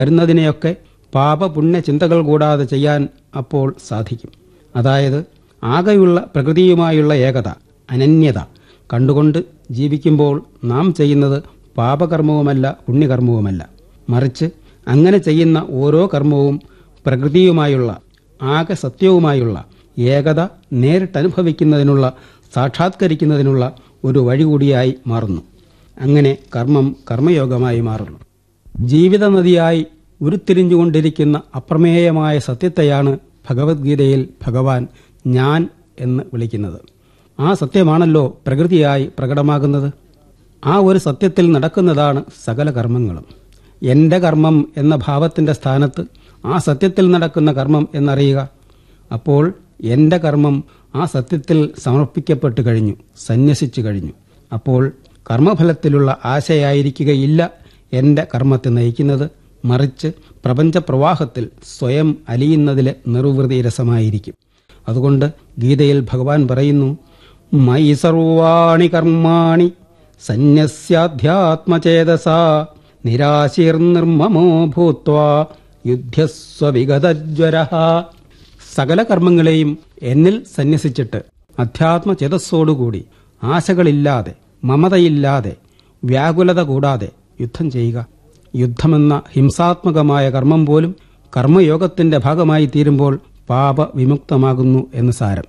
വരുന്നതിനെയൊക്കെ പാപപുണ്യ ചിന്തകൾ കൂടാതെ ചെയ്യാൻ അപ്പോൾ സാധിക്കും അതായത് ആകെയുള്ള പ്രകൃതിയുമായുള്ള ഏകത അനന്യത കണ്ടുകൊണ്ട് ജീവിക്കുമ്പോൾ നാം ചെയ്യുന്നത് പാപകർമ്മവുമല്ല പുണ്യകർമ്മവുമല്ല മറിച്ച് അങ്ങനെ ചെയ്യുന്ന ഓരോ കർമ്മവും പ്രകൃതിയുമായുള്ള ആകെ സത്യവുമായുള്ള ഏകത നേരിട്ടനുഭവിക്കുന്നതിനുള്ള സാക്ഷാത്കരിക്കുന്നതിനുള്ള ഒരു വഴി കൂടിയായി മാറുന്നു അങ്ങനെ കർമ്മം കർമ്മയോഗമായി മാറുന്നു ജീവിത നദിയായി ഉരുത്തിരിഞ്ഞുകൊണ്ടിരിക്കുന്ന അപ്രമേയമായ സത്യത്തെയാണ് ഭഗവത്ഗീതയിൽ ഭഗവാൻ ഞാൻ എന്ന് വിളിക്കുന്നത് ആ സത്യമാണല്ലോ പ്രകൃതിയായി പ്രകടമാകുന്നത് ആ ഒരു സത്യത്തിൽ നടക്കുന്നതാണ് സകല കർമ്മങ്ങളും എൻ്റെ കർമ്മം എന്ന ഭാവത്തിൻ്റെ സ്ഥാനത്ത് ആ സത്യത്തിൽ നടക്കുന്ന കർമ്മം എന്നറിയുക അപ്പോൾ എൻ്റെ കർമ്മം ആ സത്യത്തിൽ സമർപ്പിക്കപ്പെട്ടു കഴിഞ്ഞു സന്യസിച്ചു കഴിഞ്ഞു അപ്പോൾ കർമ്മഫലത്തിലുള്ള ആശയായിരിക്കുകയില്ല എൻ്റെ കർമ്മത്തെ നയിക്കുന്നത് മറിച്ച് പ്രപഞ്ചപ്രവാഹത്തിൽ സ്വയം അലിയുന്നതിലെ നിർവൃതി രസമായിരിക്കും അതുകൊണ്ട് ഗീതയിൽ ഭഗവാൻ പറയുന്നു മയി സർവാണി കർമാണി സന്യസ്യാധ്യാത്മചേതസ നിരാശീർനിർമ്മമോ ഭൂത്വാ യുദ്ധസ്വവിഗതജ്വര സകല കർമ്മങ്ങളെയും എന്നിൽ സന്യസിച്ചിട്ട് അധ്യാത്മചേതസ്സോടുകൂടി ആശകളില്ലാതെ മമതയില്ലാതെ വ്യാകുലത കൂടാതെ യുദ്ധം ചെയ്യുക യുദ്ധമെന്ന ഹിംസാത്മകമായ കർമ്മം പോലും കർമ്മയോഗത്തിന്റെ ഭാഗമായി തീരുമ്പോൾ പാപ വിമുക്തമാകുന്നു എന്ന് സാരം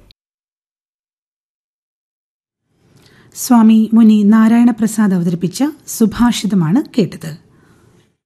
സ്വാമി മുനി നാരായണ പ്രസാദ് അവതരിപ്പിച്ച സുഭാഷിതമാണ് കേട്ടത്